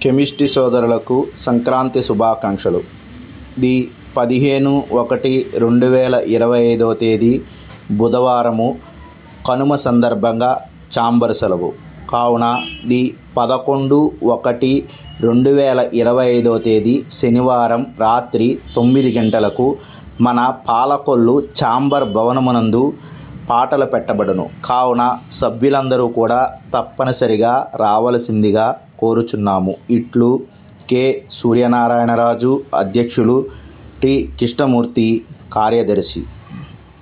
chemistry సోదరులకు సంక్రాంతి శుభాకాంక్షలు the పదిహేను ఒకటి రెండు వేల ఇరవై ఐదవ తేదీ బుధవారము కనుమ సందర్భంగా చాంబర్ సెలవు కావున ది పదకొండు ఒకటి రెండు వేల ఇరవై ఐదవ తేదీ శనివారం రాత్రి తొమ్మిది గంటలకు మన పాలకొల్లు చాంబర్ భవనమునందు పాటలు పెట్టబడును కావున సభ్యులందరూ కూడా తప్పనిసరిగా రావలసిందిగా కోరుచున్నాము ఇట్లు కె సూర్యనారాయణరాజు అధ్యక్షులు టి కృష్ణమూర్తి కార్యదర్శి